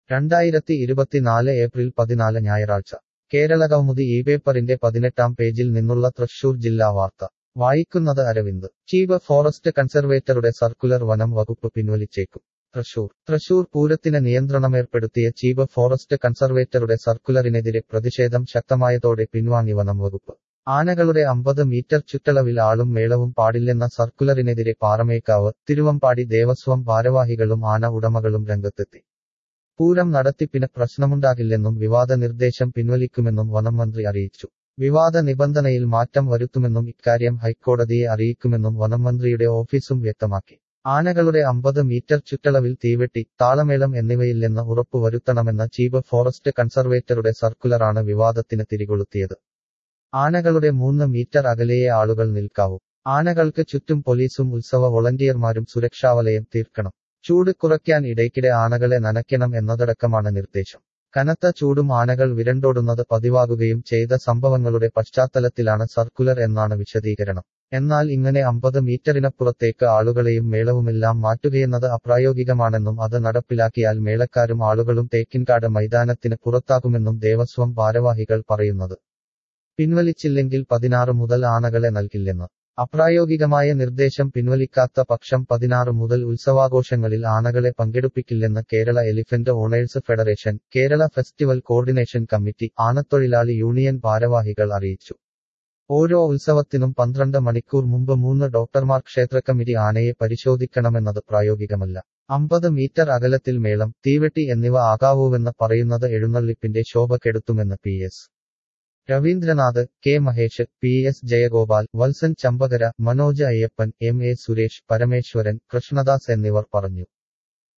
രണ്ടായിരത്തി ഇരുപത്തിനാല് ഏപ്രിൽ പതിനാല് ഞായറാഴ്ച കേരള കൗമുദി ഈ പേപ്പറിന്റെ പതിനെട്ടാം പേജിൽ നിന്നുള്ള തൃശൂർ ജില്ലാ വാർത്ത വായിക്കുന്നത് അരവിന്ദ് ചീഫ് ഫോറസ്റ്റ് കൺസർവേറ്ററുടെ സർക്കുലർ വനം വകുപ്പ് പിൻവലിച്ചേക്കും തൃശൂർ തൃശൂർ പൂരത്തിന് നിയന്ത്രണമേർപ്പെടുത്തിയ ചീഫ് ഫോറസ്റ്റ് കൺസർവേറ്ററുടെ സർക്കുലറിനെതിരെ പ്രതിഷേധം ശക്തമായതോടെ പിൻവാങ്ങി വനം വകുപ്പ് ആനകളുടെ അമ്പത് മീറ്റർ ചുറ്റളവിൽ ആളും മേളവും പാടില്ലെന്ന സർക്കുലറിനെതിരെ പാറമേക്കാവ് തിരുവമ്പാടി ദേവസ്വം ഭാരവാഹികളും ആന ഉടമകളും രംഗത്തെത്തി പൂരം നടത്തിപ്പിന് പ്രശ്നമുണ്ടാകില്ലെന്നും വിവാദ നിർദ്ദേശം പിൻവലിക്കുമെന്നും വനംമന്ത്രി അറിയിച്ചു വിവാദ നിബന്ധനയിൽ മാറ്റം വരുത്തുമെന്നും ഇക്കാര്യം ഹൈക്കോടതിയെ അറിയിക്കുമെന്നും വനംമന്ത്രിയുടെ ഓഫീസും വ്യക്തമാക്കി ആനകളുടെ അമ്പത് മീറ്റർ ചുറ്റളവിൽ തീവെട്ടി താളമേളം എന്നിവയില്ലെന്ന് ഉറപ്പുവരുത്തണമെന്ന ചീഫ് ഫോറസ്റ്റ് കൺസർവേറ്ററുടെ സർക്കുലറാണ് വിവാദത്തിന് തിരികൊളുത്തിയത് ആനകളുടെ മൂന്ന് മീറ്റർ അകലെയേ ആളുകൾ നിൽക്കാവൂ ആനകൾക്ക് ചുറ്റും പോലീസും ഉത്സവ വോളണ്ടിയർമാരും സുരക്ഷാവലയം തീർക്കണം ചൂട് കുറയ്ക്കാൻ ഇടയ്ക്കിടെ ആനകളെ നനയ്ക്കണം എന്നതടക്കമാണ് നിർദ്ദേശം കനത്ത ചൂടും ആനകൾ വിരണ്ടോടുന്നത് പതിവാകുകയും ചെയ്ത സംഭവങ്ങളുടെ പശ്ചാത്തലത്തിലാണ് സർക്കുലർ എന്നാണ് വിശദീകരണം എന്നാൽ ഇങ്ങനെ അമ്പത് മീറ്ററിനപ്പുറത്തേക്ക് ആളുകളെയും മേളവുമെല്ലാം മാറ്റുകയെന്നത് അപ്രായോഗികമാണെന്നും അത് നടപ്പിലാക്കിയാൽ മേളക്കാരും ആളുകളും തേക്കിൻകാട് മൈതാനത്തിന് പുറത്താകുമെന്നും ദേവസ്വം ഭാരവാഹികൾ പറയുന്നത് പിൻവലിച്ചില്ലെങ്കിൽ പതിനാറ് മുതൽ ആനകളെ നൽകില്ലെന്ന് അപ്രായോഗികമായ നിർദ്ദേശം പിൻവലിക്കാത്ത പക്ഷം പതിനാറ് മുതൽ ഉത്സവാഘോഷങ്ങളിൽ ആനകളെ പങ്കെടുപ്പിക്കില്ലെന്ന് Kerala elephant owners federation Kerala festival coordination committee ആനത്തൊഴിലാളി യൂണിയൻ ഭാരവാഹികൾ അറിയിച്ചു ഓരോ ഉത്സവത്തിനും പന്ത്രണ്ട് മണിക്കൂർ മുമ്പ് മൂന്ന് ഡോക്ടർമാർ ക്ഷേത്ര കമ്മിറ്റി ആനയെ പരിശോധിക്കണമെന്നത് പ്രായോഗികമല്ല അമ്പത് മീറ്റർ അകലത്തിൽ മേളം തീവെട്ടി എന്നിവ ആകാവൂവെന്ന് പറയുന്നത് എഴുന്നള്ളിപ്പിന്റെ ശോഭ കെടുത്തുമെന്ന് P S Ravindranath K Mahesh P S Jayagopal Valsan Chambakara Manoj Ayyappan M A Suresh Parameswaran Krishnadas എന്നിവർ പറഞ്ഞു